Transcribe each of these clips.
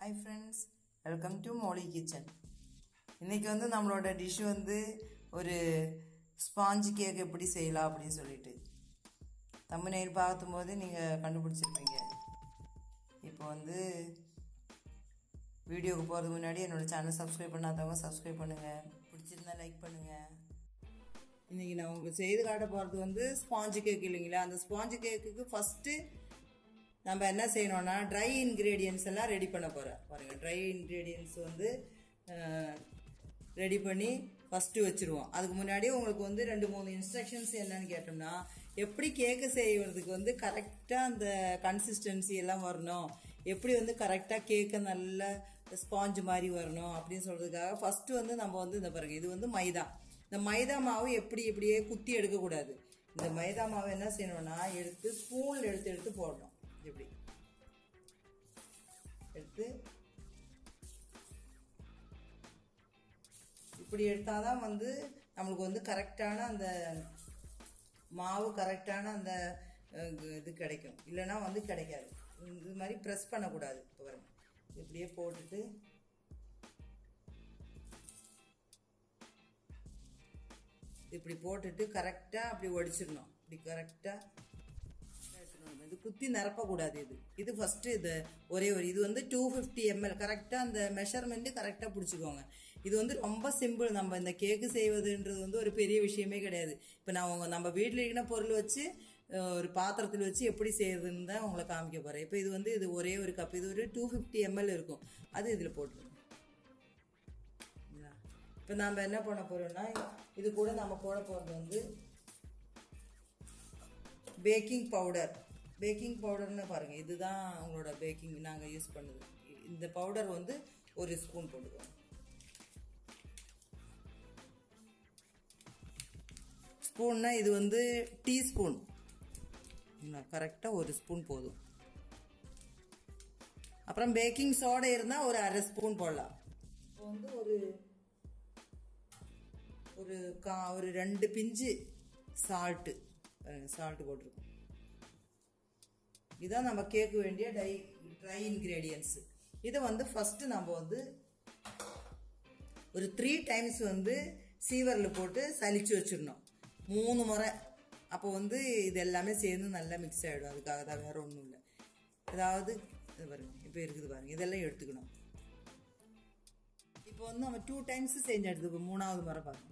Hi friends welcome to Molly kitchen இன்னைக்கு வந்து நம்மளோட டிஷ் வந்து ஒரு ஸ்பாஞ்ச் கேக் எப்படி செய்யலாம் அப்படின்னு சொல்லிட்டு தமிழ்நெயில் பார்க்கும் போது நீங்கள் கண்டுபிடிச்சிருப்பீங்க இப்போ வந்து வீடியோவுக்கு போகிறதுக்கு முன்னாடி என்னோட சேனல் சப்ஸ்கிரைப் பண்ணாதவங்க சப்ஸ்கிரைப் பண்ணுங்கள் பிடிச்சிருந்தா லைக் பண்ணுங்கள் இன்றைக்கி நான் உங்களுக்கு செய்து காட்ட போகிறது வந்து ஸ்பாஞ்சு கேக் இல்லைங்களா அந்த ஸ்பாஞ்சு கேக்குக்கு ஃபஸ்ட்டு நம்ம என்ன செய்யணும்னா ட்ரை இன்க்ரீடியன்ஸ் எல்லாம் ரெடி பண்ண போகிறேன் பாருங்கள் ட்ரை இன்க்ரீடியன்ஸ் வந்து ரெடி பண்ணி ஃபஸ்ட்டு வச்சுருவோம் அதுக்கு முன்னாடி உங்களுக்கு வந்து ரெண்டு மூணு இன்ஸ்ட்ரக்ஷன்ஸ் என்னன்னு கேட்டோம்னா எப்படி கேக்கு செய்வதுக்கு வந்து கரெக்டாக அந்த கன்சிஸ்டன்சி எல்லாம் வரணும் எப்படி வந்து கரெக்டாக கேக்கை நல்ல ஸ்பாஞ்ச் மாதிரி வரணும் அப்படின்னு சொல்கிறதுக்காக ஃபஸ்ட்டு வந்து நம்ம வந்து இந்த பாருங்க இது வந்து மைதா இந்த மைதா மாவு எப்படி இப்படியே குத்தி எடுக்கக்கூடாது இந்த மைதா மாவு என்ன செய்யணும்னா எடுத்து ஸ்பூனில் எடுத்து எடுத்து போடணும் இப்படி எடுத்து இப்படி எடுத்தாதான் வந்து நம்மளுக்கு வந்து கரெக்டான அந்த மாவு கரெக்டான அந்த அஹ், இது கிடைக்கும் இல்லைன்னா வந்து கிடைக்காது இது மாதிரி ப்ரெஸ் பண்ணக்கூடாது இப்போ பாருங்க இப்படியே போட்டுட்டு இப்படி போட்டுட்டு கரெக்டாக அப்படி ஒடிச்சிடணும் இப்படி கரெக்டாக எடுத்துக்கணும். இது குத்தி நிரப்பக்கூடாது இது இது ஃபஸ்ட்டு இது ஒரே ஒரு இது வந்து டூ ஃபிஃப்டி எம்எல் கரெக்டாக அந்த மெஷர்மெண்ட்டு கரெக்டாக பிடிச்சிக்கோங்க இது வந்து ரொம்ப சிம்பிள் நம்ம இந்த கேக்கு செய்வதுன்றது வந்து ஒரு பெரிய விஷயமே கிடையாது இப்போ நான் உங்க நம்ம வீட்டில் இருக்கிற பொருள் வச்சு அஹ், ஒரு பாத்திரத்தில் வச்சு எப்படி செய்யறதுன்னு தான் உங்களை காமிக்க போகிறேன் இப்போ இது வந்து இது ஒரே ஒரு கப் இது ஒரு டூ ஃபிஃப்டி எம்எல் இருக்கும் அது இதில் போட்டுருங்க இப்போ நாம் என்ன பண்ண போகிறோம்னா இது கூட நம்ம போட போகிறது வந்து பேக்கிங் பவுடர் பேக்கிங் பவுடர்னு பாருங்கள் இதுதான் உங்களோட பேக்கிங் நாங்கள் யூஸ் பண்ணுது இந்த பவுடர் வந்து ஒரு ஸ்பூன் போட்டுக்கோங்க ஸ்பூன்னா இது வந்து டீஸ்பூன் கரெக்டாக ஒரு ஸ்பூன் போதும் அப்புறம் பேக்கிங் சோடா இருந்தால் ஒரு அரை ஸ்பூன் போடலாம் இப்போ வந்து ஒரு ஒரு கா ஒரு ரெண்டு பிஞ்சு சால்ட்டு சால்ட்டு போட்டிருக்கோம் இதான் நம்ம கேட்க வேண்டிய டை ட்ரை இன்க்ரீடியன்ஸ் இதை வந்து ஃபஸ்ட்டு நம்ம வந்து ஒரு த்ரீ டைம்ஸ் வந்து சீவரில் போட்டு சலிச்சு வச்சிடணும் மூணு முறை அப்போ வந்து இது எல்லாமே சேர்ந்து நல்லா மிக்ஸ் ஆகிடும் அதுக்காக தான் வேறு ஒன்றும் இல்லை ஏதாவது இது பாருங்க இப்போ இருக்குது பாருங்க இதெல்லாம் எடுத்துக்கணும் இப்போ வந்து நம்ம டூ டைம்ஸ் செஞ்சு எடுத்துக்கோ மூணாவது முறை பாருங்க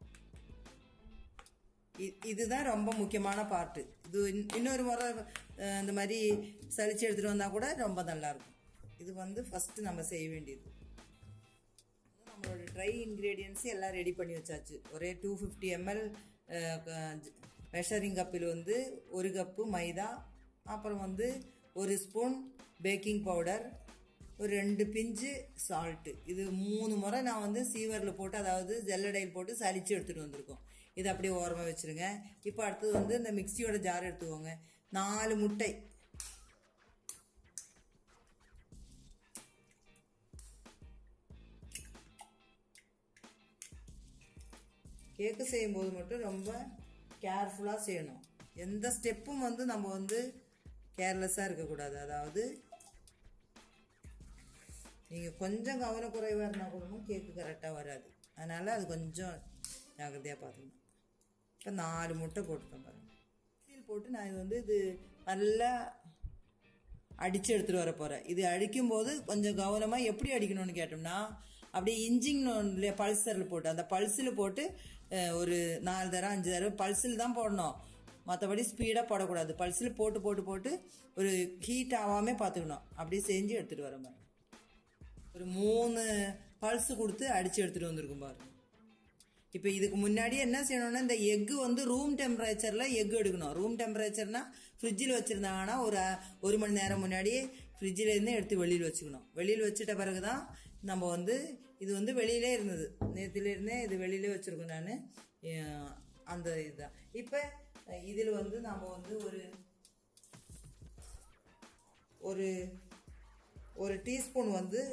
இ- இதுதான் ரொம்ப முக்கியமான பார்ட்டு இது இன்- இன்னொரு முறை அஹ், இந்த மாதிரி சலிச்சு எடுத்துட்டு வந்தா கூட ரொம்ப நல்லா இருக்கும் இது வந்து ஃபர்ஸ்ட் நம்ம செய்ய வேண்டியது நம்மளோட ட்ரை இன்க்ரீடியன்ஸ் எல்லாம் ரெடி பண்ணி வச்சாச்சு ஒரே டூ ஃபிஃப்டி எம்எல் மெஷரிங் கப்பில் வந்து ஒரு கப்பு மைதா அப்புறம் வந்து ஒரு ஸ்பூன் பேக்கிங் பவுடர் ஒரு ரெண்டு பிஞ்சு சால்ட்டு இது மூணு முறை நான் வந்து சீவரில் போட்டு அதாவது ஜல்லடையில் போட்டு சலிச்சு எடுத்துகிட்டு வந்திருக்கோம் இது அப்படியே ஓரமாக வச்சுருங்க இப்போ அடுத்தது வந்து இந்த மிக்சியோட ஜார் எடுத்துக்கோங்க நாலு முட்டை கேக்கு செய்யும்போது மட்டும் ரொம்ப கேர்ஃபுல்லாக செய்யணும் எந்த ஸ்டெப்பும் வந்து நம்ம வந்து கேர்லெஸ்ஸாக இருக்கக்கூடாது அதாவது நீங்கள் கொஞ்சம் கவனக்குறைவாக இருந்தால் கூட கேக்கு கரெக்டாக வராது அதனால் அது கொஞ்சம் ஜாக்கிரதையாக பார்த்துக்கணும் இப்போ நாலு முட்டை போட்டுட்டோம் பாருங்க சீல் போட்டு நான் இது வந்து இது நல்லா அடித்து எடுத்துகிட்டு வர போகிறேன் இது அடிக்கும்போது கொஞ்சம் கவனமாக எப்படி அடிக்கணும்னு கேட்டோம்னா அப்படியே இன்ஜின் இல்லையா பல்சரில் போட்டு அந்த பல்ஸில் போட்டு அஹ், ஒரு நாலு தரம் அஞ்சு தரம் பல்ஸில் தான் போடணும் மற்றபடி ஸ்பீடாக போடக்கூடாது பல்ஸில் போட்டு போட்டு போட்டு ஒரு ஹீட் ஆகாமல் பார்த்துக்கணும் அப்படியே செஞ்சு எடுத்துகிட்டு வர மாதிரி ஒரு மூணு பல்ஸ் கொடுத்து அடித்து எடுத்துகிட்டு வந்திருக்கும் பாருங்க இப்போ இதுக்கு முன்னாடி என்ன செய்யணும்னா இந்த எக்கு வந்து ரூம் டெம்பரேச்சரில் எக் எடுக்கணும் ரூம் டெம்பரேச்சர்னா ஃப்ரிட்ஜில் வச்சுருந்தாங்கன்னா ஒரு அ- ஒரு மணி நேரம் முன்னாடி ஃப்ரிட்ஜிலேருந்து எடுத்து வெளியில் வச்சுக்கணும் வெளியில் வச்சுட்ட பிறகு தான் நம்ம வந்து இது வந்து வெளியிலே இருந்தது நேற்றுலேருந்தே இது வெளியிலே வச்சுருக்கோம் நான் அந்த இதுதான் இப்போ இதில் வந்து நம்ம வந்து ஒரு ஒரு ஒரு டீஸ்பூன் வந்து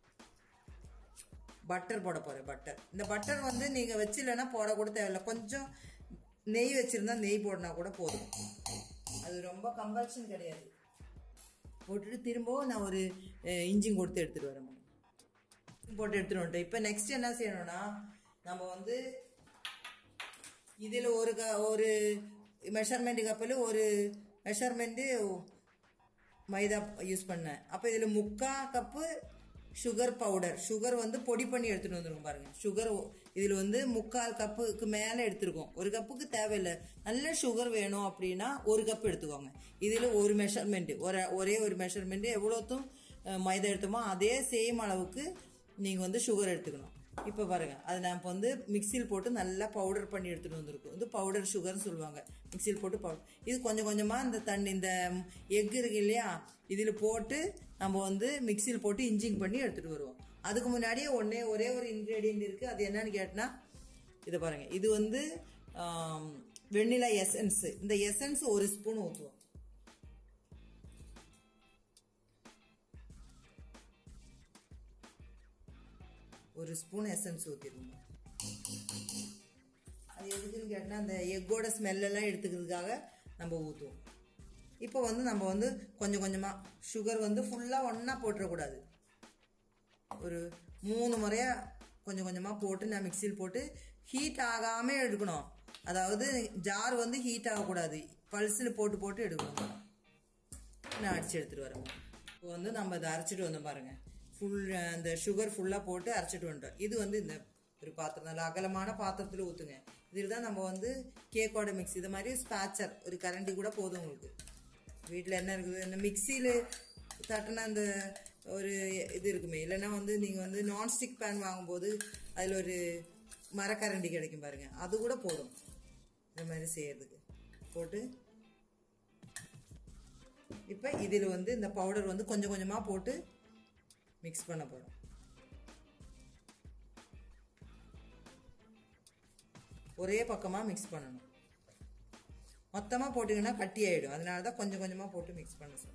பட்டர் போட போகிறேன் பட்டர் இந்த பட்டர் வந்து நீங்கள் வச்சில்லைன்னா போட கூட தேவையில்ல கொஞ்சம் நெய் வச்சுருந்தா நெய் போடனா கூட போதும் அது ரொம்ப கம்பல்ஷன் கிடையாது போட்டுட்டு திரும்பவும் நான் ஒரு அஹ், இஞ்சியும் கொடுத்து எடுத்துகிட்டு வரேன் இஞ்சி போட்டு எடுத்துகிட்டு வந்துட்டேன் இப்போ நெக்ஸ்ட் என்ன செய்யணும்னா நம்ம வந்து இதில் ஒரு க ஒரு மெஷர்மெண்ட் கப்பில் ஒரு மெஷர்மெண்ட்டு மைதா யூஸ் பண்ணேன் அப்போ இதில் முக்கா கப்பு சுகர் பவுடர் சுகர் வந்து பொடி பண்ணி எடுத்துகிட்டு வந்துருக்கோம் பாருங்கள் சுகர் இதில் வந்து முக்கால் கப்புக்கு மேலே எடுத்துருக்கோம் ஒரு கப்புக்கு தேவையில்லை நல்ல சுகர் வேணும் அப்படின்னா ஒரு கப் எடுத்துக்கோங்க இதில் ஒரு மெஷர்மெண்ட்டு ஒரு ஒரே ஒரு மெஷர்மெண்ட்டு எவ்வளோத்தும் அஹ், மைதா எடுத்தோமோ அதே சேம் அளவுக்கு நீங்கள் வந்து சுகர் எடுத்துக்கணும் இப்போ பாருங்க அது நான் இப்போ வந்து மிக்சியில் போட்டு நல்லா பவுடர் பண்ணி எடுத்துகிட்டு வந்திருக்கோம் இது பவுடர் சுகர்னு சொல்லுவாங்க மிக்சியில் போட்டு பவுடர் இது கொஞ்சம் கொஞ்சமாக இந்த தண்ணி இந்த எக் இருக்கு இல்லையா இதில் போட்டு நம்ம வந்து மிக்சியில் போட்டு இன்ஜிங் பண்ணி எடுத்துகிட்டு வருவோம் அதுக்கு முன்னாடியே ஒன்றே ஒரே ஒரு இன்க்ரீடியன்ட் இருக்குது அது என்னன்னு கேட்டினா இதை பாருங்க இது வந்து வெண்ணிலா எசன்ஸ் இந்த எசன்ஸ் ஒரு ஸ்பூன் ஊற்றுவோம் ஒரு ஸ்பூன் எசன்ஸ் ஊற்றிடுவோம் அது எதுக்குன்னு கேட்டால் அந்த எக்கோட ஸ்மெல்லெல்லாம் எடுத்துக்கிறதுக்காக நம்ம ஊற்றுவோம் இப்போ வந்து நம்ம வந்து கொஞ்சம் கொஞ்சமாக சுகர் வந்து ஃபுல்லாக ஒன்றா போட்டுறக்கூடாது ஒரு மூணு முறையாக கொஞ்சம் கொஞ்சமாக போட்டு நான் மிக்சியில் போட்டு ஹீட் ஆகாமல் எடுக்கணும் அதாவது ஜார் வந்து ஹீட் ஆகக்கூடாது பல்ஸில் போட்டு போட்டு எடுக்கணும் நான் அடிச்சு எடுத்துகிட்டு வரேன் இப்போ வந்து நம்ம இதை அரைச்சிட்டு வந்தோம் பாருங்கள் ஃபுல் அந்த சுகர் ஃபுல்லாக போட்டு அரைச்சிட்டு வந்துட்டோம் இது வந்து இந்த ஒரு பாத்திரம் நல்ல அகலமான பாத்திரத்தில் ஊற்றுங்க இதில் தான் நம்ம வந்து கேக்கோட மிக்ஸ் இது மாதிரி ஸ்பேச்சர் ஒரு கரண்டி கூட போதும் உங்களுக்கு வீட்டில் என்ன இருக்குது இந்த மிக்சியில் தட்டின அந்த ஒரு இது இருக்குமே இல்லைன்னா வந்து நீங்கள் வந்து நான்ஸ்டிக் பேன் வாங்கும்போது அதில் ஒரு மரக்கரண்டி கிடைக்கும் பாருங்க அது கூட போதும் இந்த மாதிரி செய்யறதுக்கு போட்டு இப்போ இதில் வந்து இந்த பவுடர் வந்து கொஞ்சம் கொஞ்சமாக போட்டு மிக்ஸ் பண்ண போகிறோம் ஒரே பக்கமாக மிக்ஸ் பண்ணணும் மொத்தமாக போட்டிங்கன்னா கட்டி ஆகிடும் அதனால தான் கொஞ்சம் கொஞ்சமாக போட்டு மிக்ஸ் பண்ண சொன்னேன்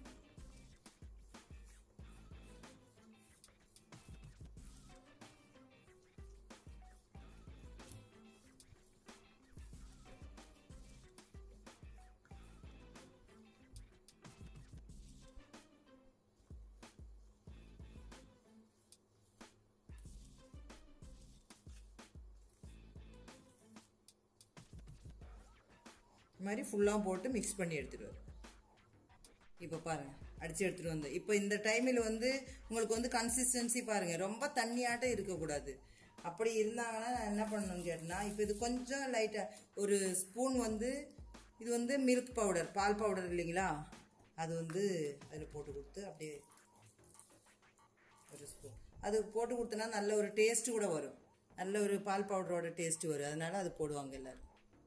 இது மாதிரி ஃபுல்லாக போட்டு மிக்ஸ் பண்ணி எடுத்துகிட்டு வரும் இப்போ பாருங்க அடித்து எடுத்துகிட்டு வந்து இப்போ இந்த டைமில் வந்து உங்களுக்கு வந்து கன்சிஸ்டன்சி பாருங்கள் ரொம்ப தண்ணியாட்டம் இருக்கக்கூடாது அப்படி இருந்தாங்கன்னா நான் என்ன பண்ணணும்னு கேட்டேன்னா இப்போ இது கொஞ்சம் லைட்டாக ஒரு ஸ்பூன் வந்து இது வந்து மில்க் பவுடர் பால் பவுடர் இல்லைங்களா அது வந்து அதில் போட்டு கொடுத்து அப்படியே ஒரு ஸ்பூன் அது போட்டு கொடுத்தனா நல்ல ஒரு டேஸ்ட் கூட வரும் நல்ல ஒரு பால் பவுடரோட டேஸ்ட் வரும் அதனால அது போடுவாங்க எல்லாரும்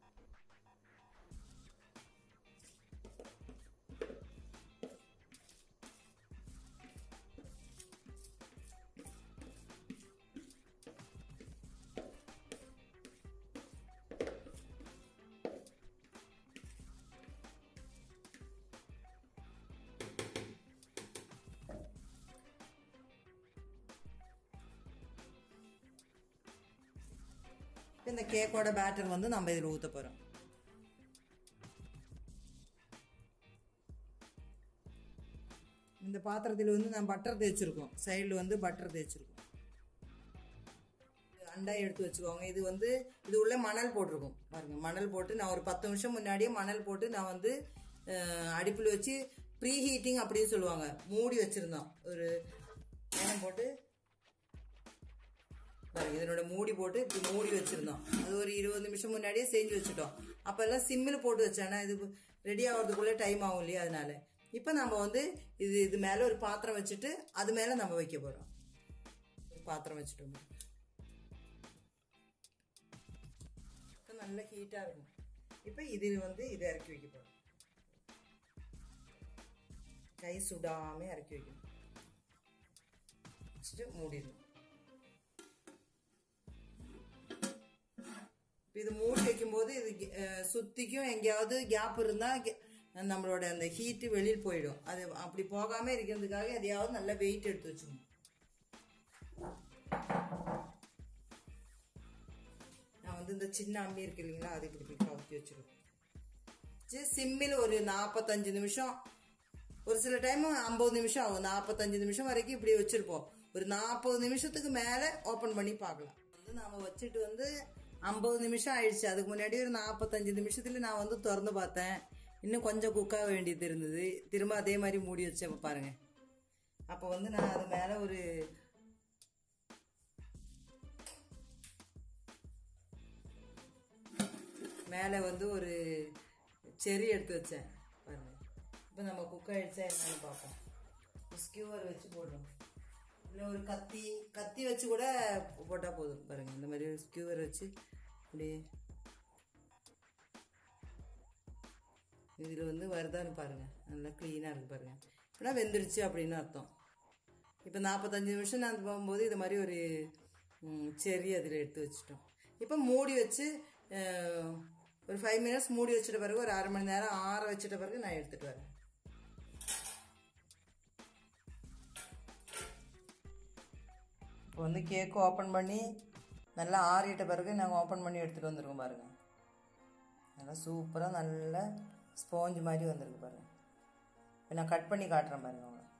இந்த கேக்கோட பேட்டர் வந்து நம்ம இதில் ஊற்ற போகிறோம் இந்த பாத்திரத்தில் வந்து நான் பட்டர் தேய்ச்சிருக்கோம் சைடில் வந்து பட்டர் தேய்ச்சிருக்கோம் அண்டாய் எடுத்து வச்சுக்கோங்க இது வந்து இது உள்ள மணல் போட்டிருக்கும் பாருங்க மணல் போட்டு நான் ஒரு பத்து நிமிஷம் முன்னாடியே மணல் போட்டு நான் வந்து அடுப்பில் வச்சு ப்ரீ ஹீட்டிங் அப்படின்னு சொல்லுவாங்க மூடி வச்சுருந்தோம் ஒரு ஏனம் போட்டு பாருங்க இதனோட மூடி போட்டு இப்படி மூடி வச்சிருந்தோம் அது ஒரு இருபது நிமிஷம் முன்னாடியே செஞ்சு வச்சுட்டோம் அப்போ எல்லாம் சிம்மில் போட்டு வச்சேன்னா இது ரெடி ஆகிறதுக்குள்ளே டைம் ஆகும் இல்லையா அதனால இப்போ நம்ம வந்து இது இது மேலே ஒரு பாத்திரம் வச்சுட்டு அது மேலே நம்ம வைக்க போகிறோம் ஒரு பாத்திரம் வச்சுட்டோம் நல்ல ஹீட்டாக இருக்கும் இப்போ இதில் வந்து இதை இறக்கி வைக்க போகிறோம் கை சுடாமல் இறக்கி வைக்கணும் வச்சுட்டு மூடிடணும் இது மூடி வைக்கும்போது இது சுற்றிக்கும் எங்கேயாவது கேப் இருந்தால் நம்மளோட அந்த ஹீட்டு வெளியில் போயிடும் அது அப்படி போகாமல் இருக்கிறதுக்காக எதையாவது நல்லா வெயிட் எடுத்து வச்சுக்கணும் நான் வந்து இந்த சின்ன அம்மி இருக்கு இல்லைங்களா அது இப்படி கவுத்தி வச்சிருக்கோம் சிம்மில் ஒரு நாற்பத்தஞ்சு நிமிஷம் ஒரு சில டைம் ஐம்பது நிமிஷம் ஆகும் நாற்பத்தஞ்சு நிமிஷம் வரைக்கும் இப்படி வச்சிருப்போம் ஒரு நாற்பது நிமிஷத்துக்கு மேலே ஓப்பன் பண்ணி பார்க்கலாம் வந்து நாம வச்சுட்டு வந்து ஐம்பது நிமிஷம் ஆயிடுச்சு அதுக்கு முன்னாடி ஒரு நாற்பத்தஞ்சு நிமிஷத்துல நான் வந்து திறந்து பார்த்தேன் இன்னும் கொஞ்சம் குக்காக வேண்டியது இருந்தது திரும்ப அதே மாதிரி மூடி வச்சேன் பாருங்க அப்போ வந்து நான் அது மேலே ஒரு மேலே வந்து ஒரு செரி எடுத்து வச்சேன் பாருங்க இப்போ நம்ம குக் ஆயிடுச்சா என்னன்னு பார்ப்போம் ஸ்கியூவர் வச்சு போடுறோம் இல்லை ஒரு கத்தி கத்தி வச்சு கூட போட்டால் போதும் பாருங்க இந்த மாதிரி ஒரு ஸ்கியூவர் வச்சு அப்படியே இதில் வந்து வருதான்னு பாருங்க நல்லா க்ளீனாக இருக்கு பாருங்க இப்படின்னா வெந்துருச்சு அப்படின்னு அர்த்தம் இப்போ நாற்பத்தஞ்சு நிமிஷம் நான் போகும்போது இது மாதிரி ஒரு ம், செரி அதில் எடுத்து வச்சுட்டோம் இப்போ மூடி வச்சு அஹ், ஒரு ஃபைவ் மினிட்ஸ் மூடி வச்சிட்ட பிறகு ஒரு அரை மணி நேரம் ஆற வச்சிட்ட பிறகு நான் எடுத்துகிட்டு வரேன் இப்போ வந்து கேக்கு ஓப்பன் பண்ணி நல்லா ஆறிட்ட பிறகு நாங்கள் ஓப்பன் பண்ணி எடுத்துகிட்டு வந்திருக்கோம் பாருங்க நல்லா சூப்பராக நல்ல ஸ்பாஞ்ச் மாதிரி வந்திருக்கு பாருங்க இப்போ நான் கட் பண்ணி காட்டுறேன் பாருங்க உங்களுக்கு